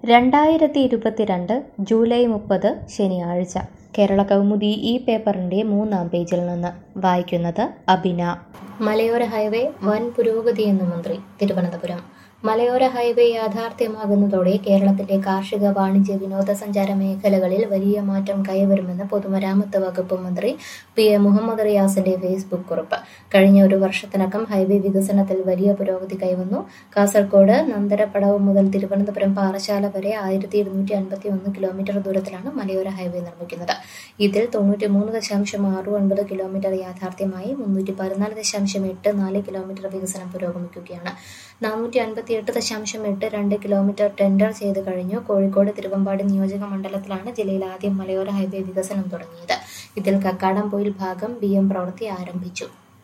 രണ്ടായിരത്തി ഇരുപത്തിരണ്ട് ജൂലൈ മുപ്പത് ശനിയാഴ്ച കേരള കൗമുദി ഈ പേപ്പറിന്റെ മൂന്നാം പേജിൽ നിന്ന് വായിക്കുന്നത് അബിന മലയോര ഹൈവേ വൻ പുരോഗതിയെന്ന് മന്ത്രി തിരുവനന്തപുരം മലയോര ഹൈവേ യാഥാർത്ഥ്യമാകുന്നതോടെ കേരളത്തിന്റെ കാർഷിക വാണിജ്യ വിനോദസഞ്ചാര മേഖലകളിൽ വലിയ മാറ്റം കൈവരുമെന്ന് പൊതുമരാമത്ത് വകുപ്പ് മന്ത്രി പി എ മുഹമ്മദ് റിയാസിന്റെ ഫേസ്ബുക്ക് കുറിപ്പ് കഴിഞ്ഞ ഒരു വർഷത്തിനകം ഹൈവേ വികസനത്തിൽ വലിയ പുരോഗതി കൈവന്നു കാസർഗോഡ് നന്ദരപ്പടവ് മുതൽ തിരുവനന്തപുരം പാറശാല വരെ ആയിരത്തി ഇരുന്നൂറ്റി അൻപത്തി ഒന്ന് കിലോമീറ്റർ ദൂരത്തിലാണ് മലയോര ഹൈവേ നിർമ്മിക്കുന്നത് ഇതിൽ തൊണ്ണൂറ്റി മൂന്ന് ദശാംശം ആറ് ഒൻപത് കിലോമീറ്റർ യാഥാർത്ഥ്യമായി മുന്നൂറ്റി പതിനാല് ദശാംശം എട്ട് നാല് കിലോമീറ്റർ വികസനം പുരോഗമിക്കുകയാണ് നാനൂറ്റി അൻപത്തി എട്ട് ദശാംശം എട്ട് രണ്ട് കിലോമീറ്റർ ടെൻഡർ ചെയ്ത് കഴിഞ്ഞു കോഴിക്കോട് തിരുവമ്പാടി നിയോജക മണ്ഡലത്തിലാണ് ജില്ലയിൽ ആദ്യം മലയോര ഹൈവേ വികസനം തുടങ്ങിയത് ഇതിൽ കക്കാടംപൊയിൽ ഭാഗം ബി എം പ്രവൃത്തി ആരംഭിച്ചു